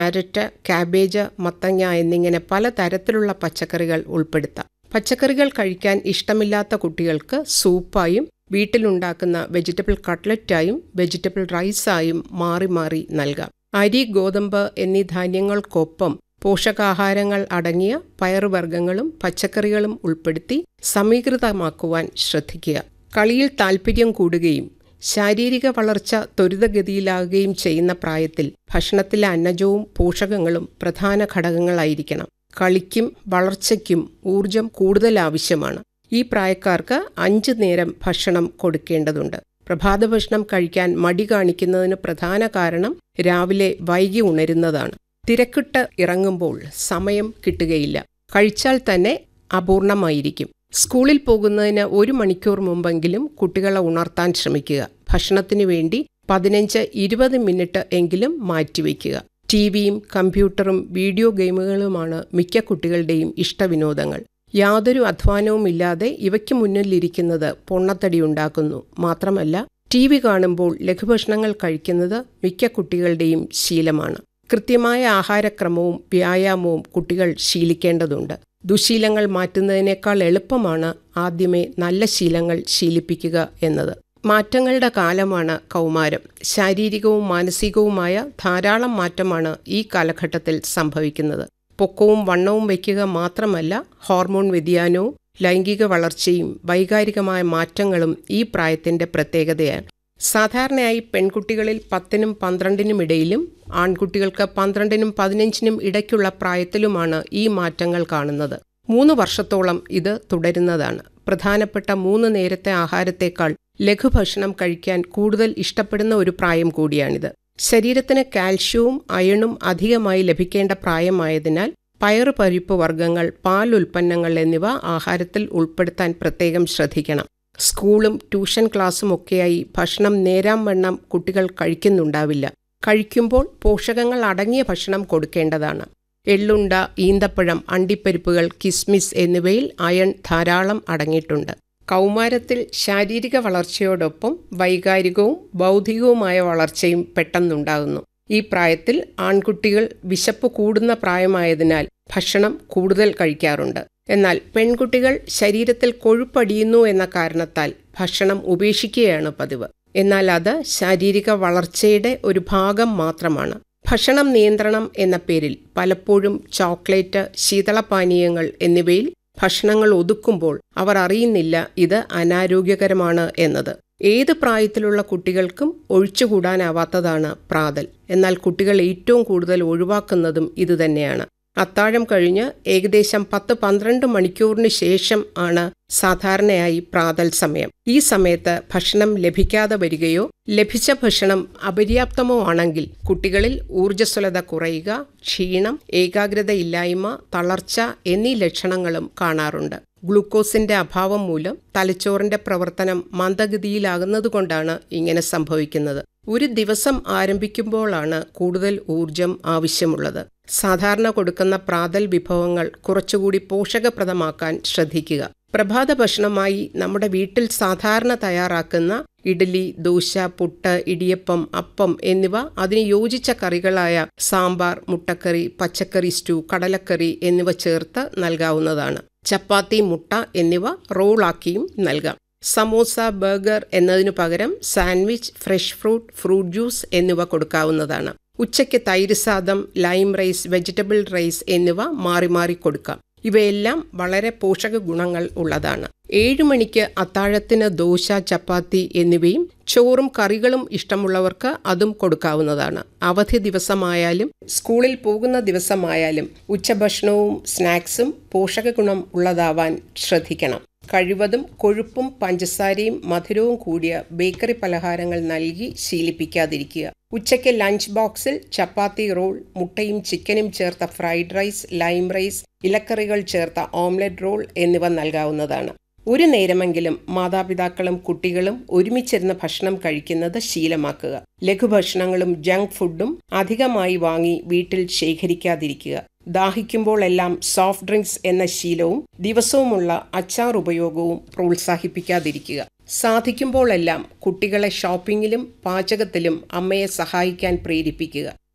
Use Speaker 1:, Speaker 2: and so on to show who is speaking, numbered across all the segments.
Speaker 1: carrot cabbage മത്തങ്ങ എന്നിങ്ങനെ പല തരത്തിലുള്ള പച്ചക്കറികൾ ഉൾപ്പെടുത്താം പച്ചക്കറികൾ കഴിക്കാൻ ഇഷ്ടമില്ലാത്ത കുട്ടികൾക്ക് സൂപ്പായും വീട്ടിലുണ്ടാക്കുന്ന വെജിറ്റബിൾ കട്ട്ലറ്റായും വെജിറ്റബിൾ റൈസായും മാറി മാറി നൽകാം അരി ഗോതമ്പ് എന്നീ ധാന്യങ്ങൾക്കൊപ്പം പോഷകാഹാരങ്ങൾ അടങ്ങിയ പയറുവർഗ്ഗങ്ങളും പച്ചക്കറികളും ഉൾപ്പെടുത്തി സമീകൃതമാക്കുവാൻ ശ്രദ്ധിക്കുക കളിയിൽ താൽപ്പര്യം കൂടുകയും ശാരീരിക വളർച്ച ത്വരിതഗതിയിലാകുകയും ചെയ്യുന്ന പ്രായത്തിൽ ഭക്ഷണത്തിലെ അന്നജവും പോഷകങ്ങളും പ്രധാന ഘടകങ്ങളായിരിക്കണം കളിക്കും വളർച്ചയ്ക്കും ഊർജം കൂടുതൽ ആവശ്യമാണ് ഈ പ്രായക്കാർക്ക് അഞ്ചു നേരം ഭക്ഷണം കൊടുക്കേണ്ടതുണ്ട് പ്രഭാത ഭക്ഷണം കഴിക്കാൻ മടി കാണിക്കുന്നതിന് പ്രധാന കാരണം രാവിലെ വൈകി ഉണരുന്നതാണ് തിരക്കിട്ട് ഇറങ്ങുമ്പോൾ സമയം കിട്ടുകയില്ല കഴിച്ചാൽ തന്നെ അപൂർണമായിരിക്കും സ്കൂളിൽ പോകുന്നതിന് ഒരു മണിക്കൂർ മുമ്പെങ്കിലും കുട്ടികളെ ഉണർത്താൻ ശ്രമിക്കുക ഭക്ഷണത്തിനു വേണ്ടി പതിനഞ്ച് ഇരുപത് മിനിറ്റ് എങ്കിലും മാറ്റിവെക്കുക ടി വിയും കമ്പ്യൂട്ടറും വീഡിയോ ഗെയിമുകളുമാണ് മിക്ക കുട്ടികളുടെയും ഇഷ്ടവിനോദങ്ങൾ യാതൊരു അധ്വാനവുമില്ലാതെ ഇവയ്ക്ക് മുന്നിലിരിക്കുന്നത് പൊണ്ണത്തടി ഉണ്ടാക്കുന്നു മാത്രമല്ല ടി വി കാണുമ്പോൾ ലഘുഭക്ഷണങ്ങൾ കഴിക്കുന്നത് മിക്ക കുട്ടികളുടെയും ശീലമാണ് കൃത്യമായ ആഹാരക്രമവും വ്യായാമവും കുട്ടികൾ ശീലിക്കേണ്ടതുണ്ട് ദുശീലങ്ങൾ മാറ്റുന്നതിനേക്കാൾ എളുപ്പമാണ് ആദ്യമേ നല്ല ശീലങ്ങൾ ശീലിപ്പിക്കുക എന്നത് മാറ്റങ്ങളുടെ കാലമാണ് കൗമാരം ശാരീരികവും മാനസികവുമായ ധാരാളം മാറ്റമാണ് ഈ കാലഘട്ടത്തിൽ സംഭവിക്കുന്നത് പൊക്കവും വണ്ണവും വയ്ക്കുക മാത്രമല്ല ഹോർമോൺ വ്യതിയാനവും ലൈംഗിക വളർച്ചയും വൈകാരികമായ മാറ്റങ്ങളും ഈ പ്രായത്തിന്റെ പ്രത്യേകതയാണ് സാധാരണയായി പെൺകുട്ടികളിൽ പത്തിനും പന്ത്രണ്ടിനും ഇടയിലും ആൺകുട്ടികൾക്ക് പന്ത്രണ്ടിനും പതിനഞ്ചിനും ഇടയ്ക്കുള്ള പ്രായത്തിലുമാണ് ഈ മാറ്റങ്ങൾ കാണുന്നത് മൂന്ന് വർഷത്തോളം ഇത് തുടരുന്നതാണ് പ്രധാനപ്പെട്ട മൂന്ന് നേരത്തെ ആഹാരത്തേക്കാൾ ലഘുഭക്ഷണം കഴിക്കാൻ കൂടുതൽ ഇഷ്ടപ്പെടുന്ന ഒരു പ്രായം കൂടിയാണിത് ശരീരത്തിന് കാൽഷ്യവും അയണും അധികമായി ലഭിക്കേണ്ട പ്രായമായതിനാൽ പയറു പരിപ്പ് വർഗ്ഗങ്ങൾ പാൽ ഉൽപ്പന്നങ്ങൾ എന്നിവ ആഹാരത്തിൽ ഉൾപ്പെടുത്താൻ പ്രത്യേകം ശ്രദ്ധിക്കണം സ്കൂളും ട്യൂഷൻ ക്ലാസ്സും ഒക്കെയായി ഭക്ഷണം നേരാം വണ്ണം കുട്ടികൾ കഴിക്കുന്നുണ്ടാവില്ല കഴിക്കുമ്പോൾ പോഷകങ്ങൾ അടങ്ങിയ ഭക്ഷണം കൊടുക്കേണ്ടതാണ് എള്ളുണ്ട ഈന്തപ്പഴം അണ്ടിപ്പരിപ്പുകൾ കിസ്മിസ് എന്നിവയിൽ അയൺ ധാരാളം അടങ്ങിയിട്ടുണ്ട് കൗമാരത്തിൽ ശാരീരിക വളർച്ചയോടൊപ്പം വൈകാരികവും ബൗദ്ധികവുമായ വളർച്ചയും പെട്ടെന്നുണ്ടാകുന്നു ഈ പ്രായത്തിൽ ആൺകുട്ടികൾ വിശപ്പ് കൂടുന്ന പ്രായമായതിനാൽ ഭക്ഷണം കൂടുതൽ കഴിക്കാറുണ്ട് എന്നാൽ പെൺകുട്ടികൾ ശരീരത്തിൽ കൊഴുപ്പടിയുന്നു എന്ന കാരണത്താൽ ഭക്ഷണം ഉപേക്ഷിക്കുകയാണ് പതിവ് എന്നാൽ അത് ശാരീരിക വളർച്ചയുടെ ഒരു ഭാഗം മാത്രമാണ് ഭക്ഷണം നിയന്ത്രണം എന്ന പേരിൽ പലപ്പോഴും ചോക്ലേറ്റ് ശീതളപാനീയങ്ങൾ എന്നിവയിൽ ഭക്ഷണങ്ങൾ ഒതുക്കുമ്പോൾ അവർ അറിയുന്നില്ല ഇത് അനാരോഗ്യകരമാണ് എന്നത് ഏത് പ്രായത്തിലുള്ള കുട്ടികൾക്കും ഒഴിച്ചുകൂടാനാവാത്തതാണ് പ്രാതൽ എന്നാൽ കുട്ടികൾ ഏറ്റവും കൂടുതൽ ഒഴിവാക്കുന്നതും ഇതുതന്നെയാണ് അത്താഴം കഴിഞ്ഞ് ഏകദേശം പത്ത് പന്ത്രണ്ട് മണിക്കൂറിന് ശേഷം ആണ് സാധാരണയായി പ്രാതൽ സമയം ഈ സമയത്ത് ഭക്ഷണം ലഭിക്കാതെ വരികയോ ലഭിച്ച ഭക്ഷണം അപര്യാപ്തമോ ആണെങ്കിൽ കുട്ടികളിൽ ഊർജ്ജസ്വലത കുറയുക ക്ഷീണം ഏകാഗ്രതയില്ലായ്മ തളർച്ച എന്നീ ലക്ഷണങ്ങളും കാണാറുണ്ട് ഗ്ലൂക്കോസിന്റെ അഭാവം മൂലം തലച്ചോറിന്റെ പ്രവർത്തനം മന്ദഗതിയിലാകുന്നതുകൊണ്ടാണ് ഇങ്ങനെ സംഭവിക്കുന്നത് ഒരു ദിവസം ആരംഭിക്കുമ്പോഴാണ് കൂടുതൽ ഊർജം ആവശ്യമുള്ളത് സാധാരണ കൊടുക്കുന്ന പ്രാതൽ വിഭവങ്ങൾ കുറച്ചുകൂടി പോഷകപ്രദമാക്കാൻ ശ്രദ്ധിക്കുക പ്രഭാത ഭക്ഷണമായി നമ്മുടെ വീട്ടിൽ സാധാരണ തയ്യാറാക്കുന്ന ഇഡലി ദോശ പുട്ട് ഇടിയപ്പം അപ്പം എന്നിവ അതിന് യോജിച്ച കറികളായ സാമ്പാർ മുട്ടക്കറി പച്ചക്കറി സ്റ്റൂ കടലക്കറി എന്നിവ ചേർത്ത് നൽകാവുന്നതാണ് ചപ്പാത്തി മുട്ട എന്നിവ റോളാക്കിയും നൽകാം സമോസ ബർഗർ എന്നതിനു പകരം sandwich fresh fruit fruit juice എന്നിവ കൊടുക്കാവുന്നതാണ് ഉച്ചയ്ക്ക് തൈര് സാദം ലൈം റൈസ് വെജിറ്റബിൾ റൈസ് എന്നിവ മാറി മാറി കൊടുക്കാം ഇവയെല്ലാം വളരെ പോഷക ഗുണങ്ങൾ ഉള്ളതാണ് ഏഴു മണിക്ക് അത്താഴത്തിന് ദോശ ചപ്പാത്തി എന്നിവയും ചോറും കറികളും ഇഷ്ടമുള്ളവർക്ക് അതും കൊടുക്കാവുന്നതാണ് അവധി ദിവസമായാലും സ്കൂളിൽ പോകുന്ന ദിവസമായാലും ഉച്ചഭക്ഷണവും സ്നാക്സും പോഷക ഗുണം ഉള്ളതാവാൻ ശ്രദ്ധിക്കണം കഴിവതും കൊഴുപ്പും പഞ്ചസാരയും മധുരവും കൂടിയ ബേക്കറി പലഹാരങ്ങൾ നൽകി ശീലിപ്പിക്കാതിരിക്കുക ഉച്ചയ്ക്ക് ലഞ്ച് ബോക്സിൽ ചപ്പാത്തി റോൾ മുട്ടയും ചിക്കനും ചേർത്ത ഫ്രൈഡ് റൈസ് ലൈം റൈസ് ഇലക്കറികൾ ചേർത്ത ഓംലെറ്റ് റോൾ എന്നിവ നൽകാവുന്നതാണ് ഒരു നേരമെങ്കിലും മാതാപിതാക്കളും കുട്ടികളും ഒരുമിച്ചിരുന്ന് ഭക്ഷണം കഴിക്കുന്നത് ശീലമാക്കുക ലഘുഭക്ഷണങ്ങളും ജങ്ക് ഫുഡും അധികമായി വാങ്ങി വീട്ടിൽ ശേഖരിക്കാതിരിക്കുക ദാഹിക്കുമ്പോഴെല്ലാം സോഫ്റ്റ് ഡ്രിങ്ക്സ് എന്ന ശീലവും ദിവസവുമുള്ള അച്ചാർ ഉപയോഗവും പ്രോത്സാഹിപ്പിക്കാതിരിക്കുക സാധിക്കുമ്പോഴെല്ലാം കുട്ടികളെ ഷോപ്പിങ്ങിലും പാചകത്തിലും അമ്മയെ സഹായിക്കാൻ പ്രേരിപ്പിക്കുക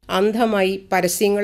Speaker 1: അന്ധമായി പരസ്യങ്ങൾ